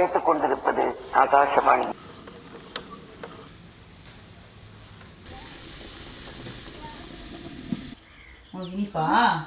கேட்டுக்கொண்டிருப்பது ஆகாசவாணி உனக்கு இனிப்பா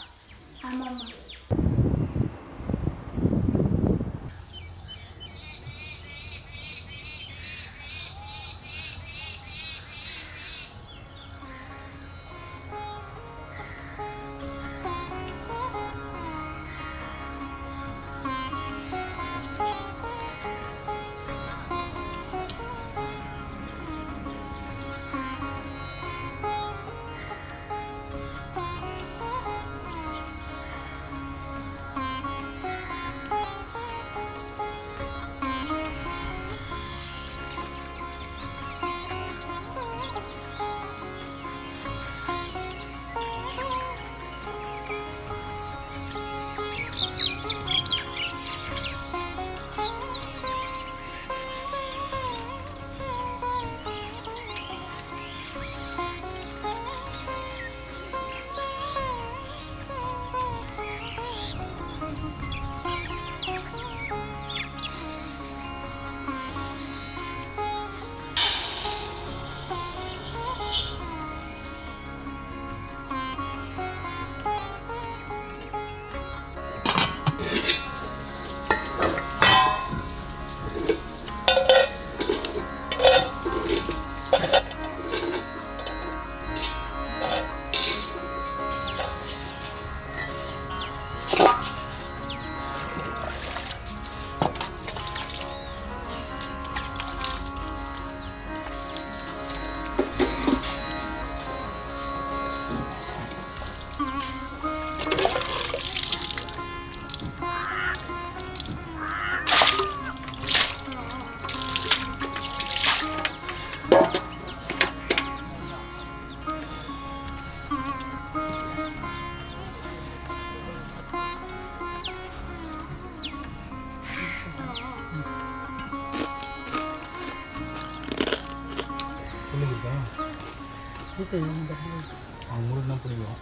அவங்களுக்கு தான் பிடிக்கும்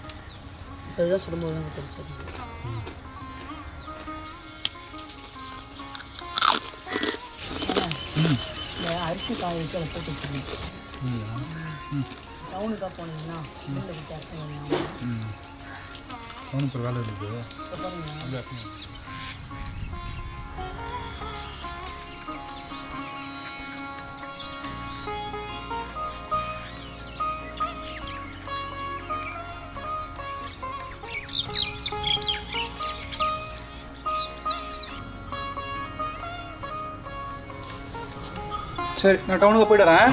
அதுதான் சுடும்போது தான் தெரிஞ்சது இந்த அரிசி காய வச்சு அதை போட்டு வச்சுருக்கேன் டவுனுக்காக போனீங்கன்னா வீட்டில் விட்டு அரிசி வாங்கினாங்க ம் அவனுக்கு ஒரு வேலை இருக்குது இப்போ பாருங்க அப்படியே அர்த்தம். சரி நான் டவுனுக்கு போயிடுறேன்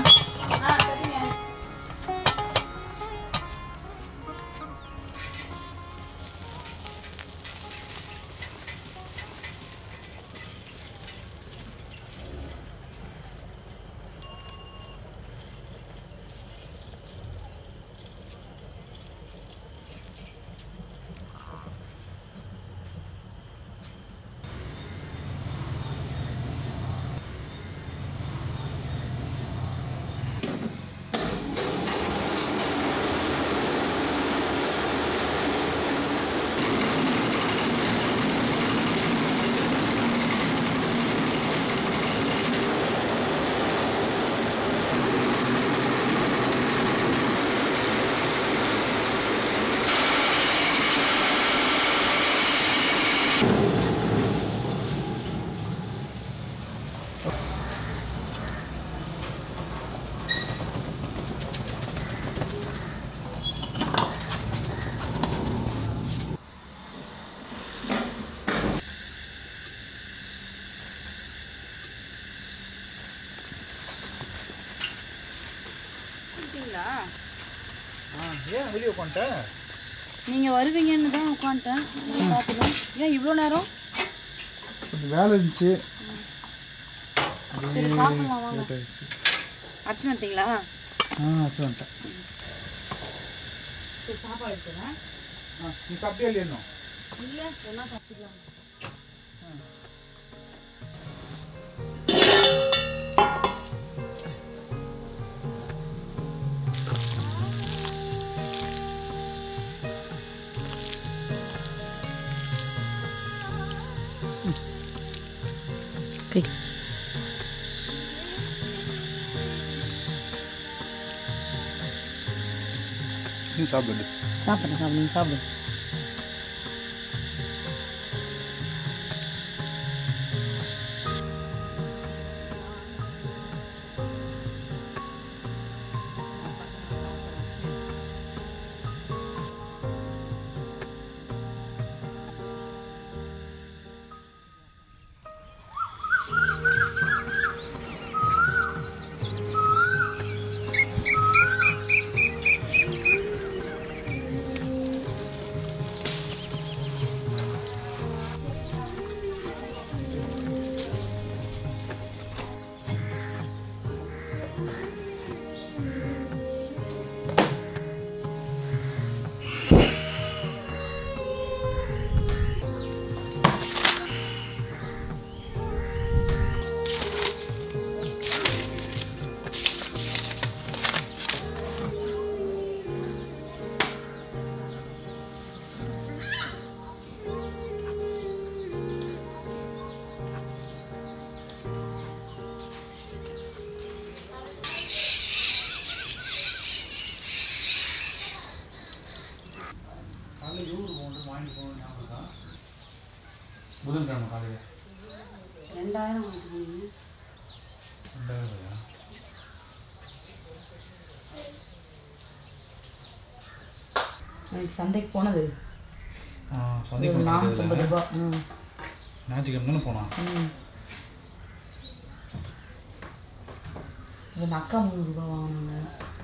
ஆ ஏன் வெளியே உட்காந்துட்டேன் நீங்கள் வருவீங்கன்னு தான் உட்காந்துட்டேன் பார்த்துக்கலாம் ஏன் இவ்வளோ நேரம் கொஞ்சம் வேலை இருந்துச்சு சரி சாப்பிடலாம் வாங்க அரிசி வந்துட்டீங்களா ஆ சரி வந்துட்டேன் சரி சாப்பாடு எடுத்துக்கிறேன் ஆ நீ சாப்பிட்டே இல்லையா இன்னும் இல்லை ஒன்றா சாப்பிட்டுக்கலாம் கை நீ சாப்பிடு சாப்பிட்றேன் சாப்பிடுங்க சாப்பிடு காலையில் ஊருக்கு போகணும் வாங்கிட்டு போகணும் ஞாபகம் இருக்கா புதன்கிழமை காலையில் ரெண்டாயிரம் வாங்கிட்டு ரெண்டாயிரம் ரூபாயா எனக்கு சந்தைக்கு போனது ஆ ஒரு சந்தைக்கு நானூற்றம்பது ரூபா ம் ஞாயிற்றுக்கிழமை தானே போனான் ம் எங்கள் அக்கா முந்நூறுரூபா வாங்கினாங்க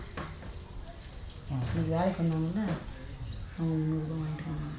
ஆ இன்னைக்கு வேலைக்கு வந்தாங்கல்ல அவங்க முந்நூறுரூபா வாங்கிட்டு வந்தாங்க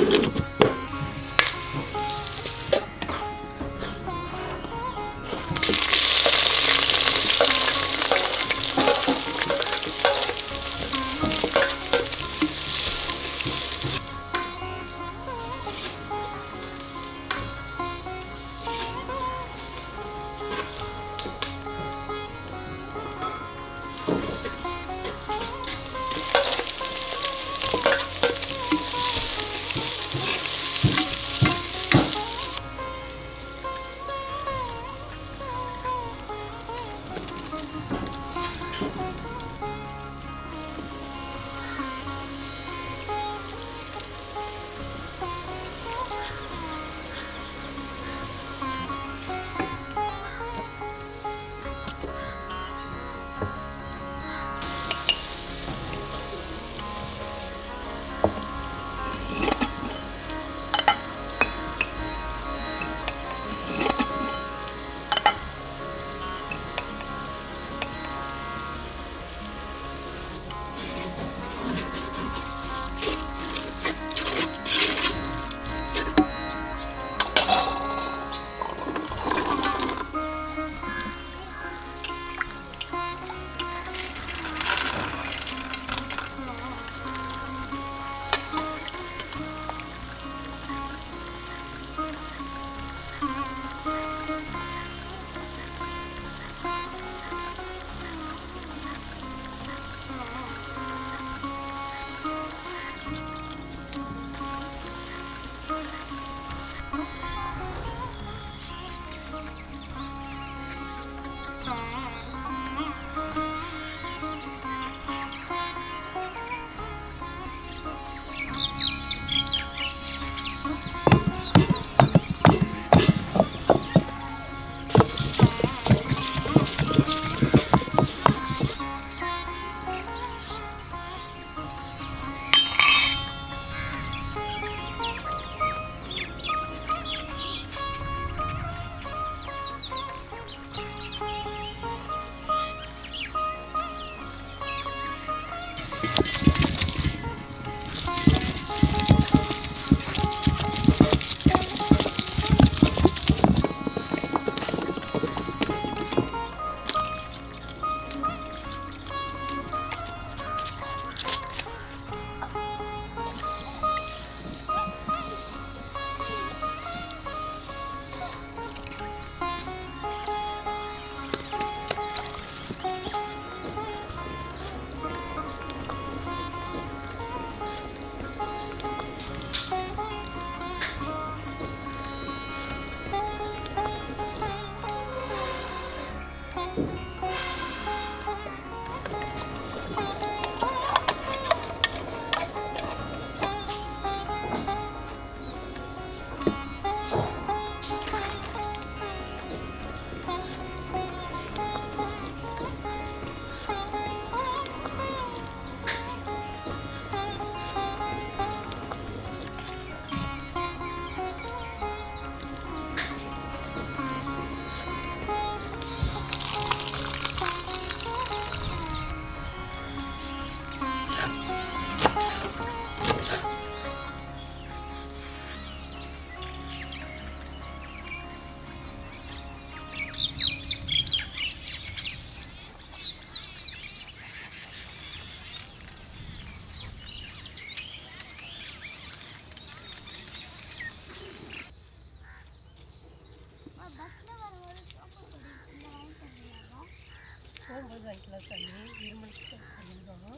போகும்போது வாங்கிக்கலாம் சாமி இருமல் இருந்தோம்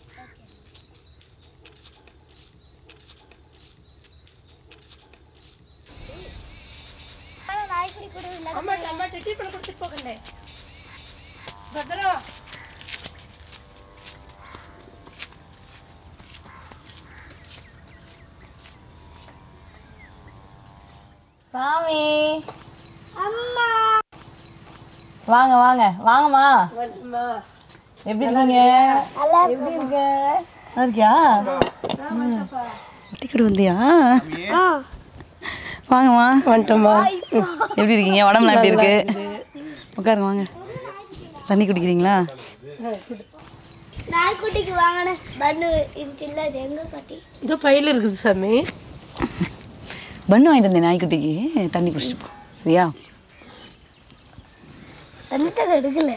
அம்மா அம்மா டீ பண்ண கொடுத்துட்டு போகண்டே பத்திரம் சாமி வாங்க வாங்க வாங்கம்மா வந்துமா எப்படி இருக்கீங்க எப்படி இருக்க நல்லா இருக்கியா டிக்கெட் வந்தியா வாங்கம்மா வந்துட்டோம்மா எப்படி இருக்கீங்க உடம்புலாம் எப்படி இருக்கு உட்காருங்க வாங்க தண்ணி குடிக்கிறீங்களா நாய்க்குட்டிக்கு வாங்கின பண்ணு இருந்துச்சுல்ல அது எங்க பாட்டி இந்த பையில இருக்குது சாமி பண்ணு வாங்கிட்டு வந்தேன் நாய்க்குட்டிக்கு தண்ணி குடிச்சிட்டு போ சரியா தண்ணிட்டர் எடுக்கல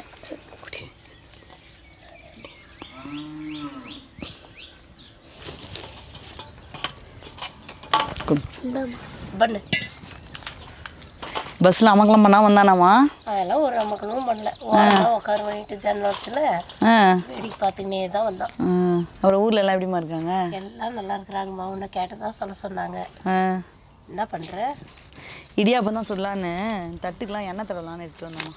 குடி பண்ணு பஸ்ஸில் அமங்கலம் பண்ணா வந்தானாமா அதெல்லாம் ஒரு நமக்கணும் பண்ணல ஓரமாக உட்கார பண்ணிட்டு ஜன்னலத்தில் ஆ வேடிக்கை பார்த்துக்கினே தான் வந்தோம் ஆ. அப்புறம் ஊரில் எல்லாம் எப்படிமா இருக்காங்க எல்லாம் நல்லா இருக்கிறாங்கம்மா உன்னை கேட்டதா சொல்ல சொன்னாங்க ஆ என்ன பண்ணுற இடியாப்பம் தான் சொல்லலான்னு தட்டுக்கெலாம் எண்ணெய் தடவலான்னு எடுத்துட்டு வந்தோம்மா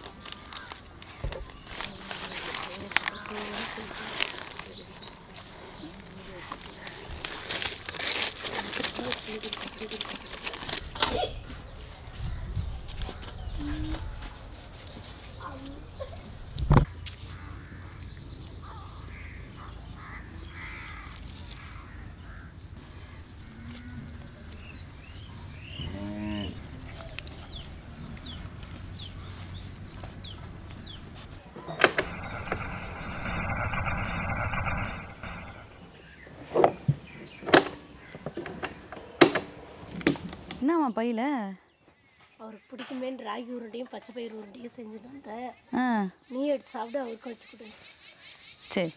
என்னம்மா பையில அவருக்கு பிடிக்குமேன்னு ராகி உருண்டையும் பச்சை பயிர் உருண்டையும் செஞ்சுட்டு வந்தேன் ஆ நீ எடுத்து சாப்பிட்டு அவருக்கு வச்சு கொடு சரி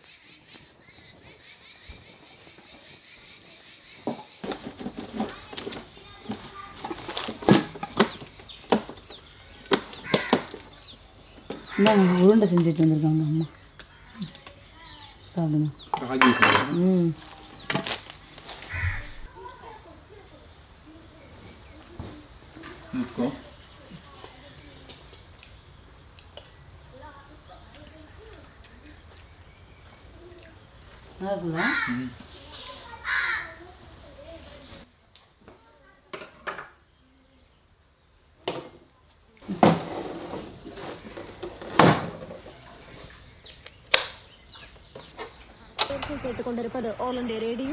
இந்தாங்க உருண்டை செஞ்சுட்டு வந்திருக்காங்க அம்மா சாப்பிடுங்க ம் நல்லா இருக்குல்ல கேட்டுக்கொண்டிருப்பது ஆல் இண்டியா ரேடியோ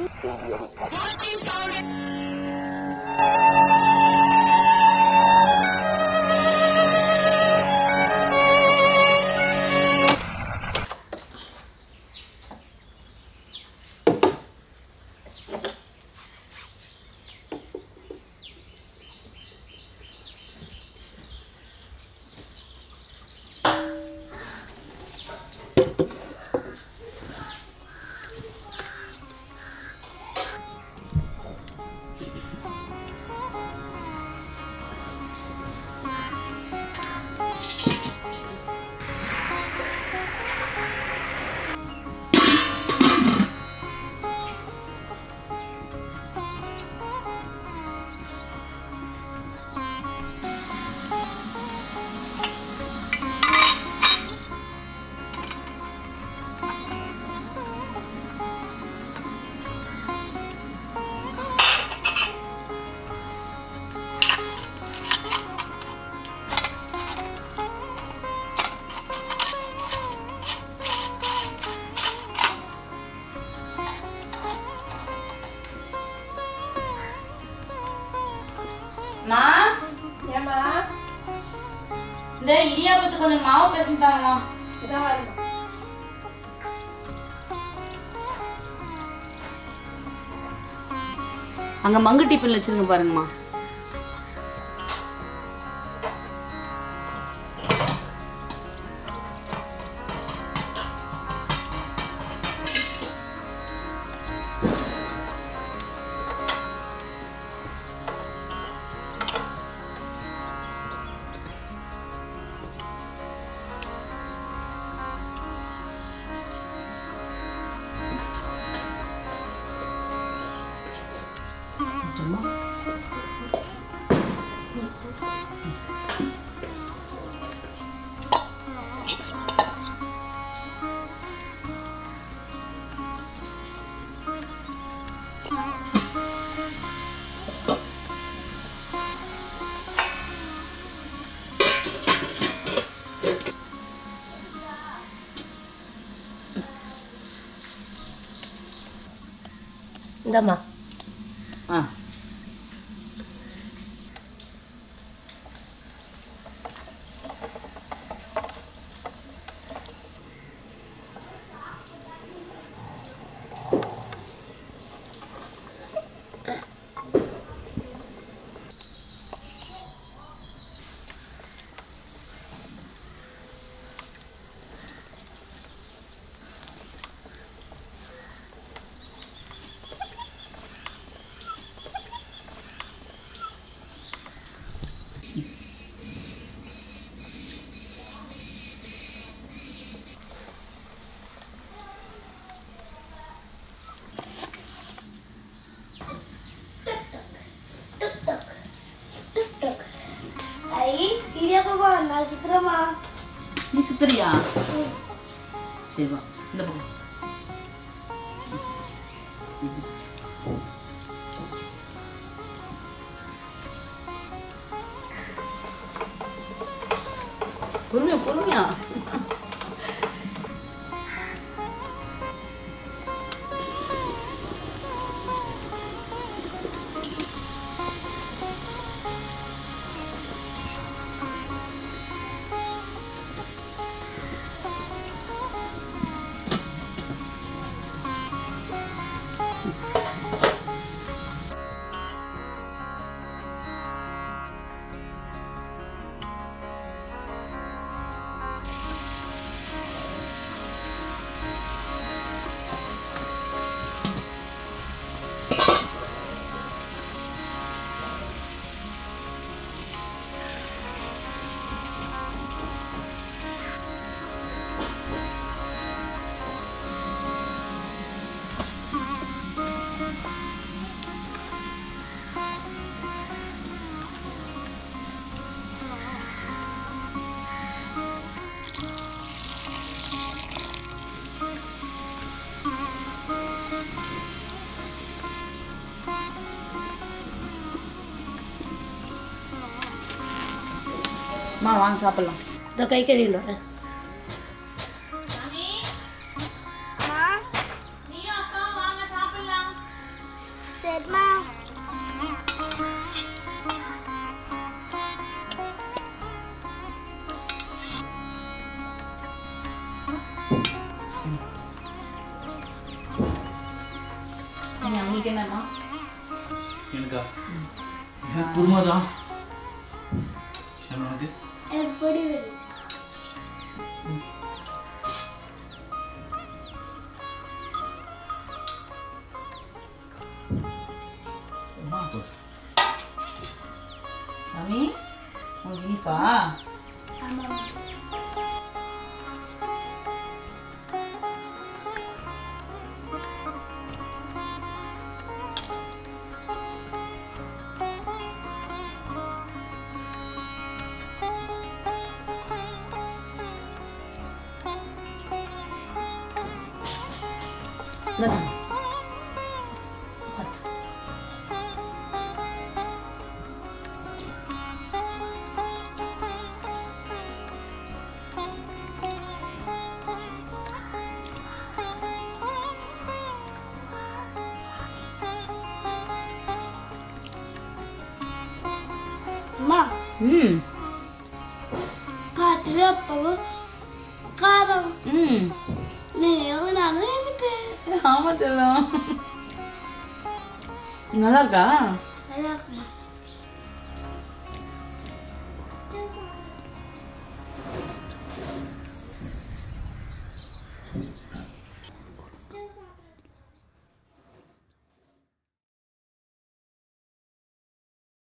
மா ஏமா இந்த இடியாப்பத்துக்கு கொஞ்சம் மாவு பேசிட்டாங்கம்மா இதான் வரணும் அங்கே மங்கு டிஃபன் வச்சிருங்க பாருங்கம்மா இந்தாம்மா ஆ நான் சுத்துறமா நீ சுத்துறியா சரி வா இந்த பக்கம் இப்படி சுத்து. பொறுமையா பொறுமையா அம்மா வாங்க சாப்பிடலாம் இந்த கை கழுவிட்டு வரேன் நீங்க உங்களுக்கு என்னம்மா எனக்கா எனக்கு குருமா தான் என்ன உனக்கு எனக்கு பொடி வேணும் சாமி உங்களுக்கு இனிப்பா இந்த சாமி. அம்மா ம் காட்டுல அப்பவும் காரம் ம் நீயும் நானும் இனிப்பு ஆமா செல்லம் நல்லா இருக்கா